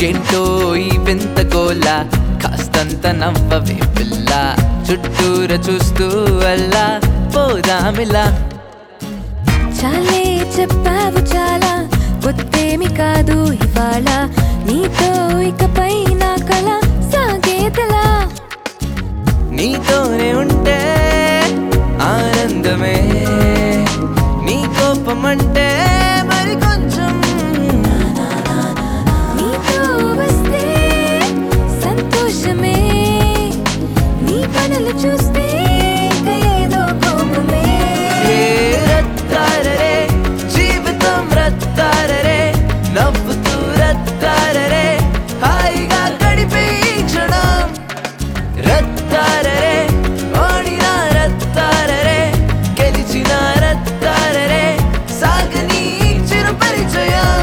ఏంటో ఈ వింత గోల కాస్తంత నవ్వవే పిల్ల చుట్టూర చూస్తూ అల్లా పోదామిలా చాలే చెప్పావు చాలా ఒత్తేమి కాదు ఇవాళ నీతో ఇకపై నా కల సాగేదలా నీతోనే ఉంటే ఆనందమే నీ కోపం అంటే మరి కొంచెం నీతో వస్తే సంతోషమే నీ పనులు చూస్తే ఇక ఏదో కోపమే ఏ రత్తారరే జీవితం రత్తారరే నవ్వుతూ రత్తారరే హాయిగా గడిపే ఈ క్షణం రత్తారరే ఓడిన రత్తారరే గెలిచిన రత్తారరే సాగని ఈ చిరు పరిచయం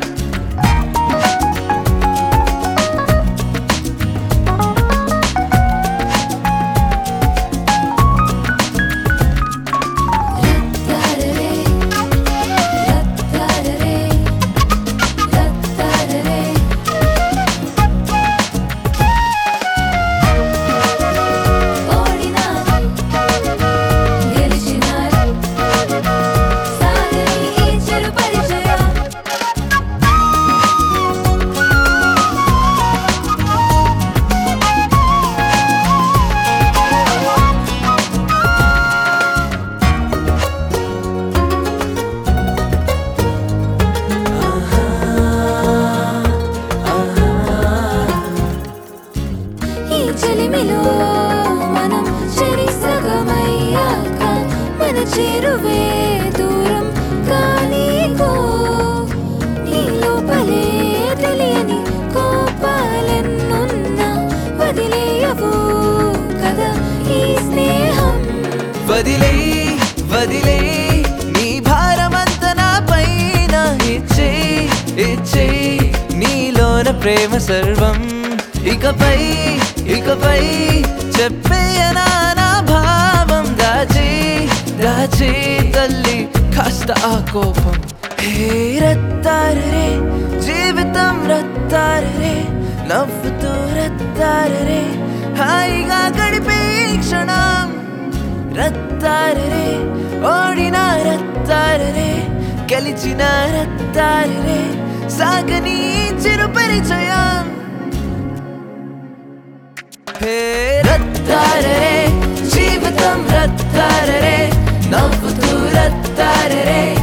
రత్తారరే రత్తారరే రత్తారరే ఓడినా గెలిచినా సాగని ఈ చిరు పరిచయం ఈ చెలిమిలో మనం చెరి సగమయ్యాక మన చేరువే దూరం కానీకో నీ లోపలే తెలియని కోపాలెన్నున్నా వదిలేయవు కదా ఈ స్నేహం వదిలే వదిలే నీ భారమంత నా పైన ఇచ్చే ఇచ్చే నీలోన ప్రేమ సర్వం ఇకపై ఇకపై చెప్పేయనా నా భావం దాచి దాచి తల్లి కాస్త ఆ కోపం హే రత్తారరే జీవితం రత్తారరే నవ్వుతూ రత్తారరే హాయిగా గడిపే ఈ క్షణం రత్తారరే ఓడిన రత్తారరే గెలిచిన రత్తారరే సాగని ఈ చిరు పరిచయం హే రత్తారరే జీవితం రత్తారరే నవ్వుతూ రత్తారరే